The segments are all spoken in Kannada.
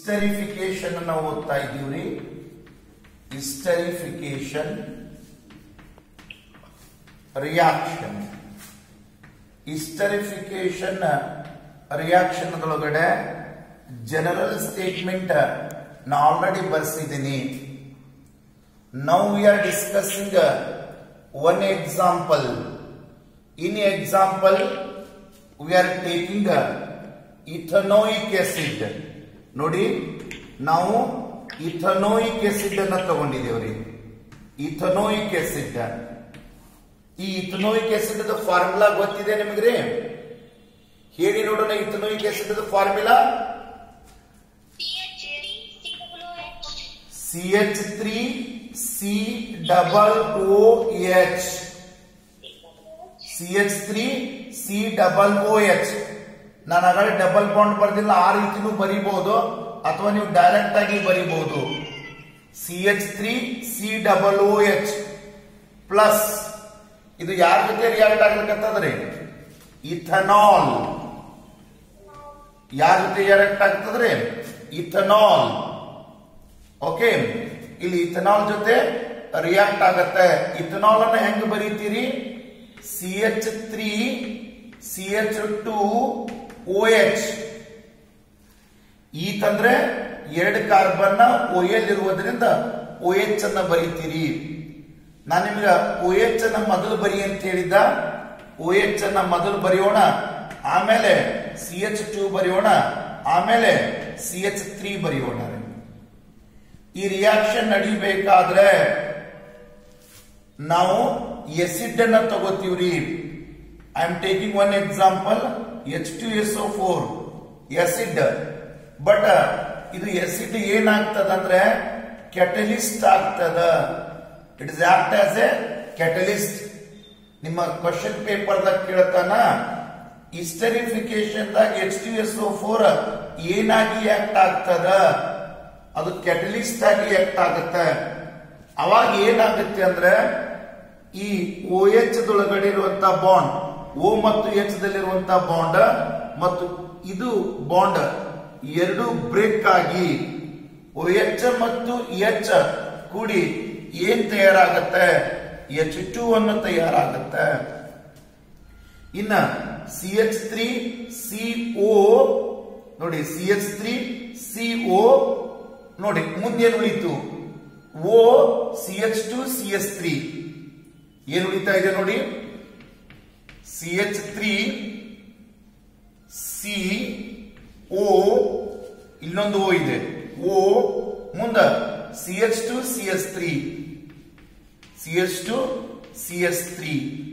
ಇಸ್ಟರಿಫಿಕೇಶನ್ ಅನ್ನ ಓದ್ತಾ ಇದ್ದೀವ್ರಿ ಇಸ್ಟರಿಫಿಕೇಶನ್ ರಿಯಾಕ್ಷನ್ ಇಸ್ಟರಿಫಿಕೇಶನ್ ರಿಯಾಕ್ಷನ್ ಒಳಗಡೆ ಜನರಲ್ ಸ್ಟೇಟ್ಮೆಂಟ್ ನಾ ಆಲ್ರೆಡಿ ಬರ್ಸಿದ್ದೀನಿ now we are discussing one example in example we are taking ethanoic acid ನೋಡಿ ನಾವು ಇಥನೋಯಿಕ್ ಆಸಿಡ್ ಅನ್ನ ತಗೊಂಡಿದ್ದೇವ್ರಿ ಇಥನೋಯಿಕ್ ಆಸಿಡ್ ಈ ಇಥನೋಯಿಕ್ ಆಸಿಡ್ ಫಾರ್ಮುಲಾ ಗೊತ್ತಿದೆ ನಿಮಗ್ರಿ ಹೇಳಿ ನೋಡೋಣ ethanoic acid formula C H three C double O H C H three C double O H ನಾನು ಆಗಲೇ ಡಬಲ್ ಬಾಂಡ್ ಬರ್ದಿಲ್ಲ ಆ ರೀತಿನೂ ಬರೀಬಹುದು ಅಥವಾ ನೀವು ಡೈರೆಕ್ಟ್ ಆಗಿ ಬರೀಬಹುದು C H three C double O H plus ಇದು ಯಾರ ಜೊತೆ ರಿಯಾಕ್ಟ್ ಆಗ್ಲಿಕ್ಕತ್ತದ್ರಿ ಇಥನಾಲ್ ಯಾರ ಜೊತೆ ರಿಯಾಕ್ಟ್ ಆಗ್ತದ್ರಿ ಇಥನಾಲ್ ಓಕೆ ಇಲ್ಲಿ ಇಥನಾಲ್ ಜೊತೆ ರಿಯಾಕ್ಟ್ ಆಗತ್ತೆ ಇಥನಾಲ್ ಅನ್ನ ಹೆಂಗ್ ಬರೀತೀರಿ C H three C H two O H ಈತಂದ್ರೆ ಎರಡು ಕಾರ್ಬನ್ ಓ ಎಲ್ ಇರುವುದರಿಂದ ಓ ಎಚ್ ಅನ್ನ ಬರೀತೀರಿ ನಾನು ನಿಮ್ಗೆ ಓ ಎಚ್ ಅನ್ನ ಮೊದಲು ಬರಿ ಅಂತ ಹೇಳಿದ್ದ ಓ ಎಚ್ ಅನ್ನ ಮೊದಲು ಬರೆಯೋಣ ಆಮೇಲೆ ಸಿ ಎಚ್ ಟು ಬರೆಯೋಣ ಆಮೇಲೆ ಸಿ ಎಚ್ ತ್ರೀ ಬರೆಯೋಣ ಈ ರಿಯಾಕ್ಷನ್ ನಡಿಬೇಕಾದ್ರೆ ನಾವು ಎಸಿಡ್ ಅನ್ನ ತಗೋತೀವ್ರಿ I am taking one example H two S O four acid but ಇದು ಎಸಿಡ್ ಏನಾಗ್ತದಂದ್ರೆ ಕೆಟಲಿಸ್ಟ್ ಆಗ್ತದ it is act as a catalyst ನಿಮ್ಮ ಕ್ವಶನ್ ಪೇಪರ್ದಾಗ ಕೇಳ್ತಾನ ಇಸ್ಟರಿಫಿಕೇಶನ್ ದಾಗ H two S O four ಏನಾಗಿ ಆಕ್ಟ್ ಆಗ್ತದ ಅದು ಕೆಟಲಿಸ್ಟ್ ಆಗಿ ಆಕ್ಟ್ ಆಗುತ್ತೆ ಅವಾಗ ಏನಾಗುತ್ತೆ ಅಂದ್ರೆ ಈ ಓ ಎಚ್ ದೊಳಗಡೆ ಇರುವಂತ ಬಾಂಡ್ ಓ ಮತ್ತು ಎಚ್ ದಲ್ಲಿರುವಂತಹ ಬಾಂಡ್ ಮತ್ತು ಇದು ಬಾಂಡ್ ಎರಡು ಬ್ರೇಕ್ ಆಗಿ ಓ ಎಚ್ ಮತ್ತು ಎಚ್ ಕೂಡಿ ಏನ್ ತಯಾರಾಗತ್ತೆ ಎಚ್ ಟು ಅನ್ನು ತಯಾರಾಗತ್ತೆ ಇನ್ನ C H three C O ನೋಡಿ C H three C O ನೋಡಿ ಮುಂದೇನು ಉಳಿತು O C H two C H three ಏನು ಉಳಿತಾ ಇದೆ ನೋಡಿ C H three C O ಇನ್ನೊಂದು ಓ ಇದೆ ಓ ಮುಂದ C H two C S three C H two C S three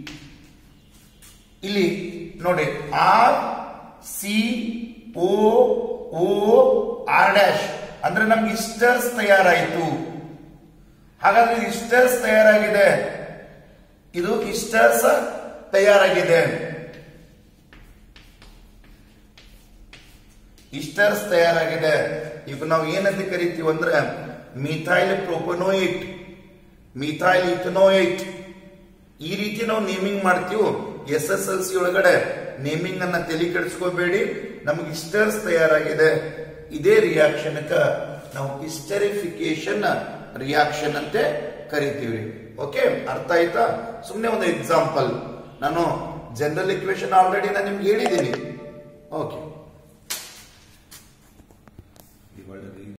ಇಲ್ಲಿ ನೋಡಿ R C O O R dash ಅಂದ್ರೆ ನಮ್ಗೆ ಇಸ್ಟರ್ಸ್ ತಯಾರಾಯಿತು ಹಾಗಾದ್ರೆ ಇಸ್ಟರ್ಸ್ ತಯಾರಾಗಿದೆ ಇದು ಇಸ್ಟರ್ಸ್ ತಯಾರಾಗಿದೆ ಇಸ್ಟರ್ಸ್ ತಯಾರಾಗಿದೆ ಈಗ ನಾವು ಏನಂತ ಕರಿತೀವಿ ಅಂದ್ರೆ ಮಿಥೈಲ್ ಪ್ರೊಪನೋಯಿಟ್ ಮಿಥೈಲ್ ಇಥನೋಯಿಟ್ ಈ ರೀತಿ ನಾವು ನೇಮಿಂಗ್ ಮಾಡ್ತೀವಿ ಎಸ್ ಎಸ್ ಎಲ್ ಸಿ ಒಳಗಡೆ ನೇಮಿಂಗ್ ಅನ್ನ ತಲೆ ಕೆಡಿಸ್ಕೋಬೇಡಿ ನಮ್ಗೆ ಇಸ್ಟರ್ಸ್ ತಯಾರಾಗಿದೆ ಇದೇ ರಿಯಾಕ್ಷನ್ ನಾವು ಇಸ್ಟರಿಫಿಕೇಶನ್ ರಿಯಾಕ್ಷನ್ ಅಂತೆ ಕರಿತೀವಿ ಓಕೆ ಅರ್ಥ ಆಯ್ತಾ ಸುಮ್ಮನೆ ಒಂದು ಎಕ್ಸಾಂಪಲ್ ನಾನು ಜನರಲ್ ಇಕ್ವೇಶನ್ ಆಲ್ರೆಡಿ ನಾನು ನಿಮ್ಗೆ ಹೇಳಿದ್ದೀನಿ ಓಕೆ